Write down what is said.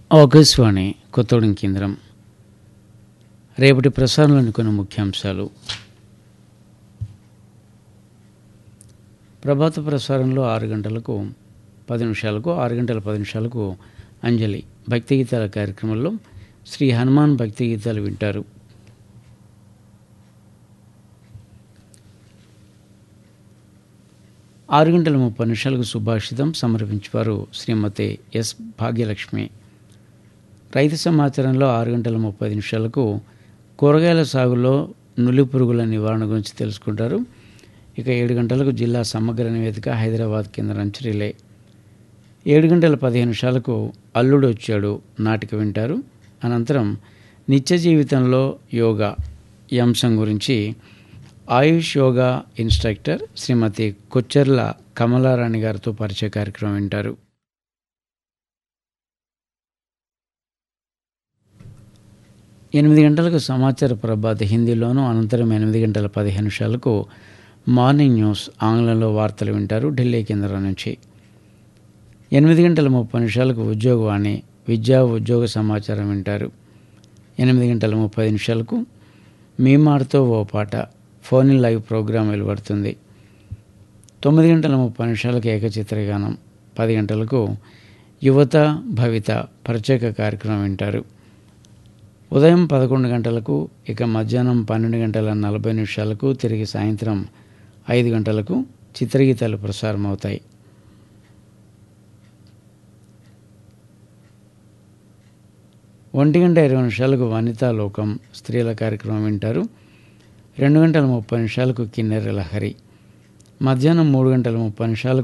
ఆకాశవాణి కొత్తగూడెం కేంద్రం రేపటి ప్రసారంలోని కొన్ని ముఖ్యాంశాలు ప్రభాత ప్రసారంలో ఆరు గంటలకు పది నిమిషాలకు ఆరు గంటల పది నిమిషాలకు అంజలి భక్తి గీతాల కార్యక్రమంలో శ్రీ హనుమాన్ భక్తి గీతాలు వింటారు ఆరు గంటల ముప్పై నిమిషాలకు సుభాషితం సమర్పించేవారు శ్రీమతి ఎస్ భాగ్యలక్ష్మి రైతు సమాచారంలో ఆరు గంటల ముప్పై నిమిషాలకు కూరగాయల సాగులో నులి పురుగుల నివారణ గురించి తెలుసుకుంటారు ఇక ఏడు గంటలకు జిల్లా సమగ్ర నివేదిక హైదరాబాద్ కేంద్రం నుంచి రిలే ఏడు గంటల పదిహేను నిమిషాలకు అల్లుడు వచ్చాడు నాటిక వింటారు అనంతరం నిత్య జీవితంలో యోగా ఈ అంశం గురించి ఆయుష్ యోగా ఇన్స్ట్రక్టర్ శ్రీమతి కొచ్చెర్ల కమలారాణి గారితో పరిచయ కార్యక్రమం వింటారు ఎనిమిది గంటలకు సమాచార ప్రభాత హిందీలోను అనంతరం ఎనిమిది గంటల పదిహేను నిమిషాలకు మార్నింగ్ న్యూస్ ఆంగ్లంలో వార్తలు వింటారు ఢిల్లీ కేంద్రం నుంచి ఎనిమిది గంటల ముప్పై నిమిషాలకు ఉద్యోగవాణి విద్యా ఉద్యోగ సమాచారం వింటారు ఎనిమిది గంటల ముప్పై నిమిషాలకు మీ మాటతో ఓ పాట ఫోన్ ఇన్ లైవ్ ప్రోగ్రాం వెలువడుతుంది తొమ్మిది గంటల ముప్పై నిమిషాలకు ఏకచిత్రగానం పది గంటలకు యువత భవిత ప్రత్యేక కార్యక్రమం వింటారు ఉదయం పదకొండు గంటలకు ఇక మధ్యాహ్నం పన్నెండు గంటల నలభై నిమిషాలకు తిరిగి సాయంత్రం ఐదు గంటలకు చిత్రగీతాలు ప్రసారం అవుతాయి ఒంటి గంట ఇరవై నిమిషాలకు వనితా లోకం స్త్రీల కార్యక్రమం వింటారు రెండు గంటల ముప్పై నిమిషాలకు కిన్నెర లహరి మధ్యాహ్నం మూడు గంటల ముప్పై నిమిషాలకు